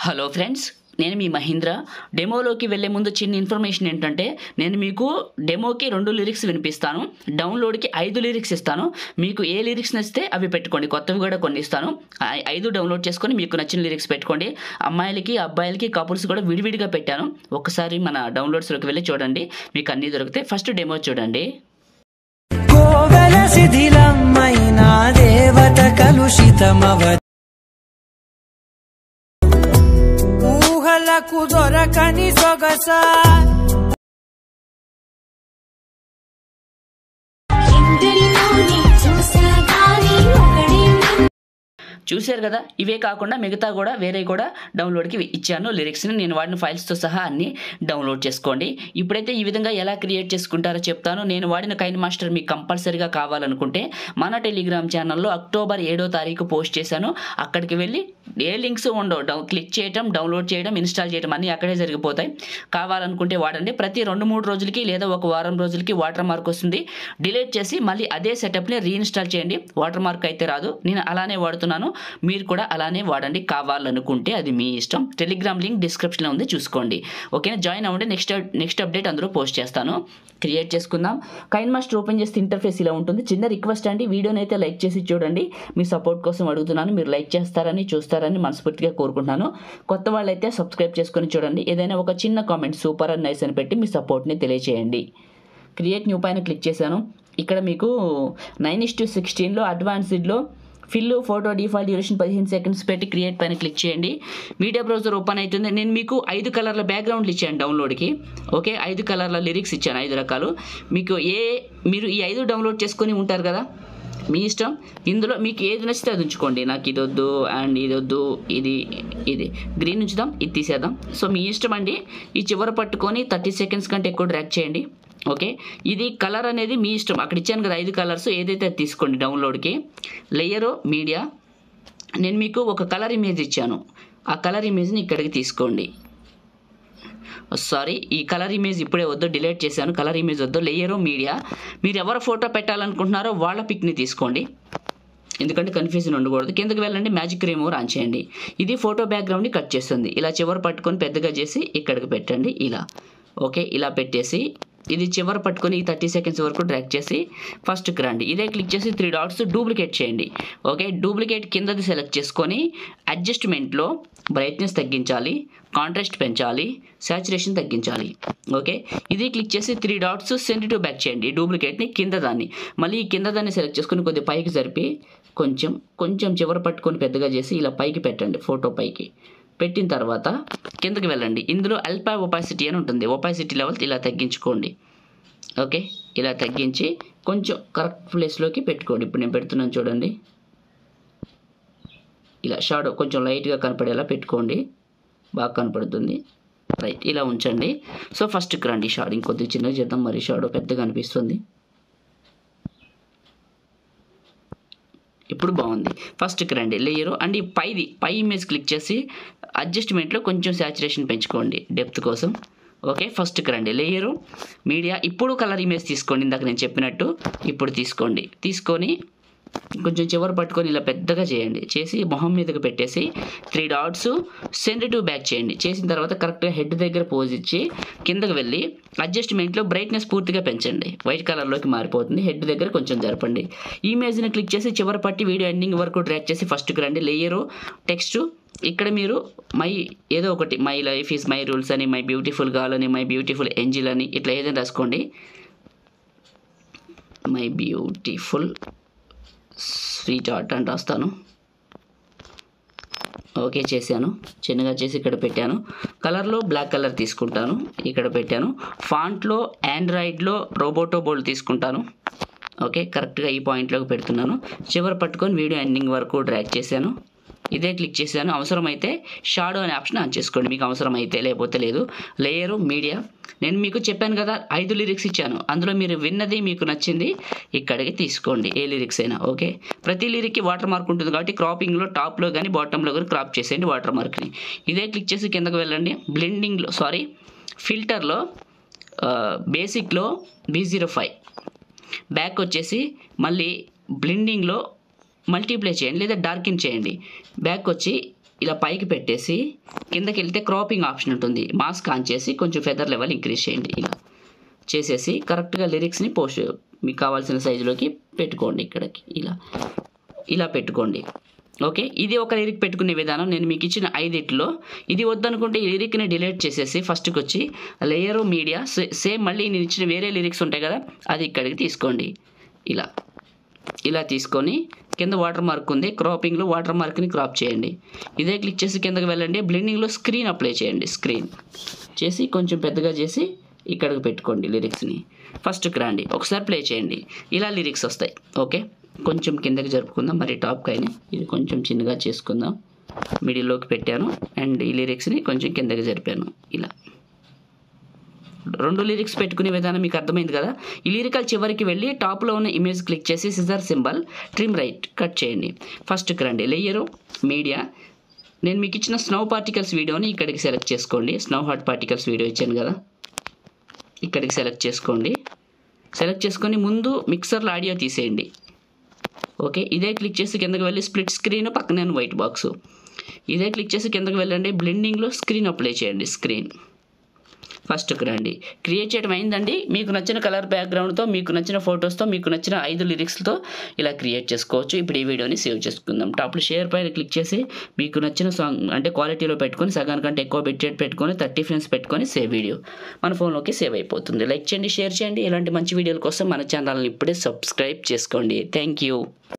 hello friends నేను మీ మహీంద్ర డెమోలోకి వెళ్ళే ముందు చిన్న ఇన్ఫర్మేషన్ ఏంటంటే నేను మీకు డెమోకి రెండు లిరిక్స్ వినిపిస్తాను డౌన్లోడ్కి ఐదు లిరిక్స్ ఇస్తాను మీకు ఏ లిరిక్స్ నచ్చితే అవి పెట్టుకోండి కొత్తవి కూడా కొన్ని ఇస్తాను ఆ ఐదు డౌన్లోడ్ చేసుకొని మీకు నచ్చిన లిరిక్స్ పెట్టుకోండి అమ్మాయిలకి అబ్బాయిలకి కపుల్స్ కూడా విడివిడిగా పెట్టాను ఒకసారి మన డౌన్లోడ్స్లోకి వెళ్ళి చూడండి మీకు అన్నీ దొరుకుతాయి ఫస్ట్ డెమో చూడండి కోవెల శిథిలమైన దేవత కలుషితమవ ఊహలకు దొరకని సొగస ఎందరిలోనే చూసా గాని ఒకడే నిన్ను చూశారు కదా ఇవే కాకుండా మిగతా కూడా వేరే కూడా డౌన్లోడ్కి ఇచ్చాను లిరిక్స్ని నేను వాడిన ఫైల్స్తో సహా అన్ని డౌన్లోడ్ చేసుకోండి ఇప్పుడైతే ఈ విధంగా ఎలా క్రియేట్ చేసుకుంటారో చెప్తాను నేను వాడిన కైన్ మాస్టర్ మీకు కంపల్సరీగా కావాలనుకుంటే మన టెలిగ్రామ్ ఛానల్లో అక్టోబర్ ఏడో తారీఖు పోస్ట్ చేశాను అక్కడికి వెళ్ళి ఏ లింక్స్ ఉండవు డౌ క్లిక్ చేయడం డౌన్లోడ్ చేయడం ఇన్స్టాల్ చేయడం అన్నీ అక్కడే జరిగిపోతాయి కావాలనుకుంటే వాడండి ప్రతి రెండు మూడు రోజులకి లేదా ఒక వారం రోజులకి వాటర్ మార్క్ వస్తుంది డిలీట్ చేసి మళ్ళీ అదే సెటప్ని రీఇన్స్టాల్ చేయండి వాటర్ మార్క్ అయితే రాదు నేను అలానే వాడుతున్నాను మీరు కూడా అలానే వాడండి కావాలనుకుంటే అది మీ ఇష్టం టెలిగ్రామ్ లింక్ డిస్క్రిప్షన్లో ఉంది చూసుకోండి ఓకేనా జాయిన్ అవ్వండి నెక్స్ట్ నెక్స్ట్ అప్డేట్ అందులో పోస్ట్ చేస్తాను క్రియేట్ చేసుకుందాం కైన్ మాస్టర్ ఓపెన్ చేస్తే ఇంటర్ఫేస్ ఇలా ఉంటుంది చిన్న రిక్వెస్ట్ అండి వీడియోని అయితే లైక్ చేసి చూడండి మీ సపోర్ట్ కోసం అడుగుతున్నాను మీరు లైక్ చేస్తారని చూస్తారని మనస్ఫూర్తిగా కోరుకుంటున్నాను కొత్త వాళ్ళైతే సబ్స్క్రైబ్ చేసుకొని చూడండి ఏదైనా ఒక చిన్న కామెంట్ సూపర్ అండ్ నైస్ అని పెట్టి మీ సపోర్ట్ని తెలియచేయండి క్రియేట్ న్యూ పైన క్లిక్ చేశాను ఇక్కడ మీకు నైన్ ఇస్ టు సిక్స్టీన్లో అడ్వాన్స్డ్లో ఫిల్ ఫోటో డిఫాల్ట్ డ్యూరేషన్ పదిహేను సెకండ్స్ పెట్టి క్రియేట్ పైన క్లిక్ చేయండి మీడియా బ్రౌజర్ ఓపెన్ అవుతుంది నేను మీకు ఐదు కలర్ల బ్యాక్గ్రౌండ్లు ఇచ్చాను డౌన్లోడ్కి ఓకే ఐదు కలర్ల లిరిక్స్ ఇచ్చాను ఐదు రకాలు మీకు ఏ మీరు ఈ ఐదు డౌన్లోడ్ చేసుకొని ఉంటారు కదా మీ ఇష్టం ఇందులో మీకు ఏది నచ్చితే అది ఉంచుకోండి నాకు ఇది వద్దు అండ్ ఇది వద్దు ఇది ఇది గ్రీన్ ఉంచుదాం ఇది తీసేద్దాం సో మీ ఇష్టం అండి ఈ చివర పట్టుకొని థర్టీ సెకండ్స్ కంటే ఎక్కువ డ్రాక్ చేయండి ఓకే ఇది కలర్ అనేది మీ ఇష్టం అక్కడ ఇచ్చాను కదా ఐదు కలర్స్ ఏదైతే అది తీసుకోండి డౌన్లోడ్కి లేయరు మీడియా నేను మీకు ఒక కలర్ ఇమేజ్ ఇచ్చాను ఆ కలర్ ఇమేజ్ని ఇక్కడికి తీసుకోండి సారీ ఈ కలర్ ఇమేజ్ ఇప్పుడే వద్దు డిలీట్ చేశాను కలర్ ఇమేజ్ వద్దు లేయరు మీడియా మీరు ఎవరు ఫోటో పెట్టాలనుకుంటున్నారో వాళ్ళ పిక్ని తీసుకోండి ఎందుకంటే కన్ఫ్యూజన్ ఉండకూడదు కిందకి వెళ్ళండి మ్యాజిక్ రిమూవర్ ఆన్ చేయండి ఇది ఫోటో బ్యాక్గ్రౌండ్ని కట్ చేస్తుంది ఇలా చివర పట్టుకొని పెద్దగా చేసి ఇక్కడికి పెట్టండి ఇలా ఓకే ఇలా పెట్టేసి ఇది చివర పట్టుకొని ఈ థర్టీ సెకండ్స్ వరకు డ్రాక్ చేసి ఫస్ట్కి రండి ఇదే క్లిక్ చేసి త్రీ డాట్స్ డూప్లికేట్ చేయండి ఓకే డూప్లికేట్ కిందది సెలెక్ట్ చేసుకొని అడ్జస్ట్మెంట్లో బ్రైట్నెస్ తగ్గించాలి కాంట్రాస్ట్ పెంచాలి సాచురేషన్ తగ్గించాలి ఓకే ఇది క్లిక్ చేసి three dots send to back చేయండి ఈ డూప్లికేట్ని కింద దాన్ని మళ్ళీ ఈ కింద దాన్ని సెలెక్ట్ చేసుకొని కొద్దిగా పైకి జరిపి కొంచెం కొంచెం చివర పట్టుకొని పెద్దగా చేసి ఇలా పైకి పెట్టండి ఫోటో పైకి పెట్టిన తర్వాత కిందకి వెళ్ళండి ఇందులో అల్పా ఒపాసిటీ అని ఉంటుంది ఒపాసిటీ లెవెల్ ఇలా తగ్గించుకోండి ఓకే ఇలా తగ్గించి కొంచెం కరెక్ట్ ప్లేస్లోకి పెట్టుకోండి ఇప్పుడు నేను పెడుతున్నాను చూడండి ఇలా షాడో కొంచెం లైట్గా కనపడేలా పెట్టుకోండి బాగా కనపడుతుంది రైట్ ఇలా ఉంచండి సో ఫస్ట్కి రండి షాడో ఇంకొద్ది చిన్నగా చేద్దాం మరి షాడో పెద్దగా అనిపిస్తుంది ఇప్పుడు బాగుంది ఫస్ట్కి రండి లేయరు అండ్ ఈ పైది పై ఇమేజ్ క్లిక్ చేసి అడ్జస్ట్మెంట్లో కొంచెం శాచురేషన్ పెంచుకోండి డెప్త్ కోసం ఓకే ఫస్ట్కి రండి లేయరు మీడియా ఇప్పుడు కలర్ ఇమేజ్ తీసుకోండి ఇందాక నేను చెప్పినట్టు ఇప్పుడు తీసుకోండి తీసుకొని కొంచెం చివరి పట్టుకొని ఇలా పెద్దగా చేయండి చేసి మొహం మీదకి పెట్టేసి three dots send to back చేయండి చేసిన తర్వాత కరెక్ట్గా హెడ్ దగ్గర పోజ్ ఇచ్చి కిందకి వెళ్ళి అడ్జస్ట్మెంట్లో బ్రైట్నెస్ పూర్తిగా పెంచండి వైట్ కలర్లోకి మారిపోతుంది హెడ్ దగ్గర కొంచెం జరపండి ఇమేజ్ని క్లిక్ చేసి చివరి పట్టి వీడియో ఎండింగ్ వరకు డ్రాక్ చేసి ఫస్ట్కి రండి లేయరు టెక్స్ట్ ఇక్కడ మీరు మై ఏదో ఒకటి my life is my rules అని మై బ్యూటిఫుల్ గాల్ అని మై బ్యూటిఫుల్ ఎంజిల్ అని ఇట్లా ఏదైనా రాసుకోండి మై బ్యూటిఫుల్ స్వీట్ ఆర్ట్ అని రాస్తాను ఓకే చేశాను చిన్నగా చేసి ఇక్కడ పెట్టాను కలర్లో బ్లాక్ కలర్ తీసుకుంటాను ఇక్కడ పెట్టాను ఫాంట్లో ఆండ్రాయిడ్లో రోబోటో బోల్డ్ తీసుకుంటాను ఓకే కరెక్ట్గా ఈ పాయింట్లోకి పెడుతున్నాను చివరి పట్టుకొని వీడియో ఎండింగ్ వరకు డ్రాక్ చేశాను ఇదే క్లిక్ చేశాను అవసరమైతే షాడో అనే ఆప్షన్ ఆన్ చేసుకోండి మీకు అవసరమైతే లేకపోతే లేదు లేయరు మీడియా నేను మీకు చెప్పాను కదా ఐదు లిరిక్స్ ఇచ్చాను అందులో మీరు విన్నది మీకు నచ్చింది ఇక్కడికి తీసుకోండి ఏ లిరిక్స్ అయినా ఓకే ప్రతి లిరిక్కి వాటర్ మార్క్ ఉంటుంది కాబట్టి క్రాపింగ్లో టాప్లో కానీ బాటంలో కానీ క్రాప్ చేసేయండి వాటర్ మార్క్ని ఇదే క్లిక్ చేసి కిందకు వెళ్ళండి బ్లెండింగ్లో సారీ ఫిల్టర్లో బేసిక్లో బీ జీరో ఫైవ్ బ్యాక్ వచ్చేసి మళ్ళీ బ్లెండింగ్లో మల్టీప్లై చేయండి లేదా డార్కిన్ చేయండి బ్యాక్ వచ్చి ఇలా పైకి పెట్టేసి కిందకి వెళ్తే క్రాపింగ్ ఆప్షన్ ఉంటుంది మాస్క్ ఆన్ చేసి కొంచెం ఫెదర్ లెవెల్ ఇంక్రీజ్ చేయండి ఇలా చేసేసి కరెక్ట్గా లిరిక్స్ని పోస్ట్ మీకు కావాల్సిన సైజులోకి పెట్టుకోండి ఇక్కడికి ఇలా ఇలా పెట్టుకోండి ఓకే ఇది ఒక లిరిక్ పెట్టుకునే విధానం నేను మీకు ఇచ్చిన ఐదిట్లో ఇది వద్దనుకుంటే ఈ లిరిక్ని డిలీట్ చేసేసి ఫస్ట్కి వచ్చి లేయరు మీడియా సేమ్ మళ్ళీ నేను ఇచ్చిన వేరే లిరిక్స్ ఉంటాయి కదా అది ఇక్కడికి తీసుకోండి ఇలా ఇలా తీసుకొని కింద వాటర్ మార్క్ ఉంది క్రాపింగ్లో వాటర్ మార్క్ని క్రాప్ చేయండి ఇదే క్లిక్ చేసి కిందకి వెళ్ళండి బ్లెండింగ్లో స్క్రీన్ అప్లై చేయండి స్క్రీన్ చేసి కొంచెం పెద్దగా చేసి ఇక్కడికి పెట్టుకోండి లిరిక్స్ని ఫస్ట్కి రండి ఒకసారి ప్లే చేయండి ఇలా లిరిక్స్ వస్తాయి ఓకే కొంచెం కిందకి జరుపుకుందాం మరి టాప్కి అయినా ఇది కొంచెం చిన్నగా చేసుకుందాం మిడిల్లోకి పెట్టాను అండ్ ఈ లిరిక్స్ని కొంచెం కిందకి జరిపాను ఇలా రెండు లిరిక్స్ పెట్టుకునే విధానం మీకు అర్థమైంది కదా ఈ లిరికల్ చివరికి వెళ్ళి టాప్లో ఉన్న ఇమేజ్ క్లిక్ చేసి scissor symbol trim right cut చేయండి ఫస్ట్కి రండి లేయరు మీడియా నేను మీకు ఇచ్చిన స్నో పార్టికల్స్ వీడియోని ఇక్కడికి సెలెక్ట్ చేసుకోండి స్నో హాట్ పార్టికల్స్ వీడియో ఇచ్చాను కదా ఇక్కడికి సెలెక్ట్ చేసుకోండి సెలెక్ట్ చేసుకొని ముందు మిక్సర్లో ఆడియో తీసేయండి ఓకే ఇదే క్లిక్ చేసి కిందకి వెళ్ళి స్ప్లిట్ స్క్రీన్ పక్కనే వైట్ బాక్స్ ఇదే క్లిక్ చేసి కిందకి వెళ్ళండి బ్లెండింగ్లో స్క్రీన్ అప్లై చేయండి స్క్రీన్ ఫస్ట్కి రండి క్రియేట్ చేయడం అయిందండి మీకు నచ్చిన కలర్ బ్యాక్గ్రౌండ్తో మీకు నచ్చిన ఫొటోస్తో మీకు నచ్చిన ఐదు లిరిక్స్తో ఇలా క్రియేట్ చేసుకోవచ్చు ఇప్పుడు ఈ వీడియోని సేవ్ చేసుకుందాం టాప్లో షేర్ పైన క్లిక్ చేసి మీకు నచ్చిన సాంగ్ అంటే క్వాలిటీలో పెట్టుకొని సగానికంటే ఎక్కువ బడ్జెట్ పెట్టుకొని థర్టీ ఫ్రేమ్స్ పెట్టుకొని సేవ్ వీడియో మన ఫోన్లోకి సేవ్ అయిపోతుంది లైక్ చేయండి షేర్ చేయండి ఇలాంటి మంచి వీడియోల కోసం మన ఛానల్ని ఇప్పుడే సబ్స్క్రైబ్ చేసుకోండి థ్యాంక్ యూ